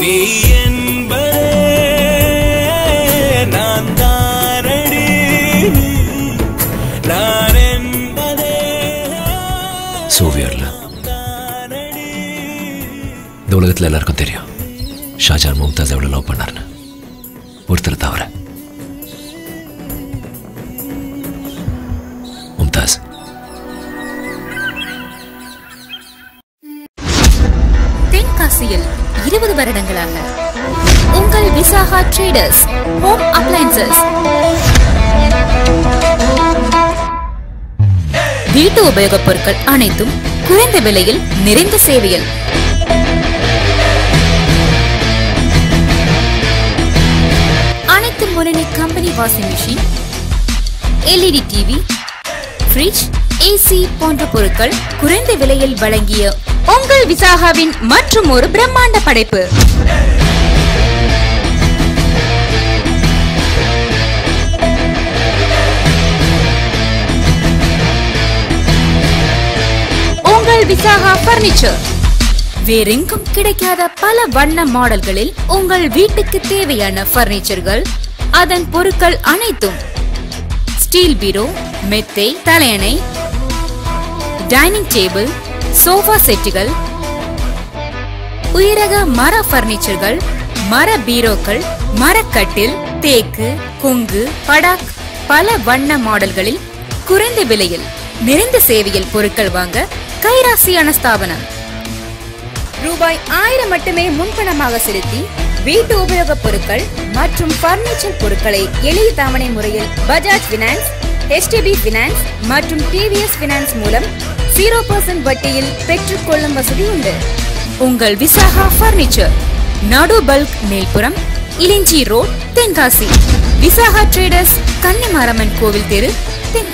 நீ என்பதே நான் தானடி நான் என்பதே சோவியர்ல தானடி இந்த உலகத்தில் எல்லாருக்கும் தெரியும் ஷாஜான் மும்தாஸ் எவ்வளோ லவ் பண்ணாருன்னு ஒருத்தர் தவிர மும்தாஸ் தென்காசியில் இருபது வருடங்களாக உங்கள் விசாகா ட்ரேடர்ஸ் ஹோம் அப்ளைன்சஸ் வீட்டு உபயோகப் பொருட்கள் அனைத்தும் குறைந்த விலையில் நிறைந்த சேவையில் அனைத்து முன்னணி company washing machine LED TV fridge AC போன்ற பொருட்கள் குறைந்த விலையில் வழங்கிய உங்கள் விசாகாவின் மற்றும் ஒரு பிரம்மாண்ட படைப்பு உங்கள் விசாகா பர்னிச்சர் வேறெங்கும் கிடைக்காத பல வண்ண மாடல்களில் உங்கள் வீட்டுக்கு தேவையான பர்னிச்சர்கள் அதன் பொருட்கள் அனைத்தும் ஸ்டீல் பீரோ மெத்தை தலையணை டைனிங் டேபிள் சோஃபா செட்டுகள் உயரக மர பர்னிச்சர்கள் மர பீரோக்கள் மரக்கட்டில் தேக்கு கொங்கு படாக் பல வண்ண மாடல்களில் குறைந்த விலையில் நிறைந்த சேவையில் பொருட்கள் வாங்க கைராசியான ஸ்தாபனம் ரூபாய் ஆயிரம் மட்டுமே முன்பணமாக செலுத்தி வீட்டு உபயோகப் பொருட்கள் மற்றும் பர்னிச்சர் பொருட்களை எளிய தவணை முறையில் பஜாஜ் பினான்ஸ் HDB பினான்ஸ் மற்றும் டிவிஎஸ் பினான்ஸ் மூலம் ஜீரோ பர்சன்ட் வட்டியில் பெற்றுக்கொள்ளும் வசதி உண்டு உங்கள் விசாகா பர்னிச்சர் நடு பல்க் மேல்புறம் இலிஞ்சி ரோட் தென்காசி விசாகா ட்ரேடர்ஸ் கன்னிமாரம்மன் கோவில் தெரு தென்காசி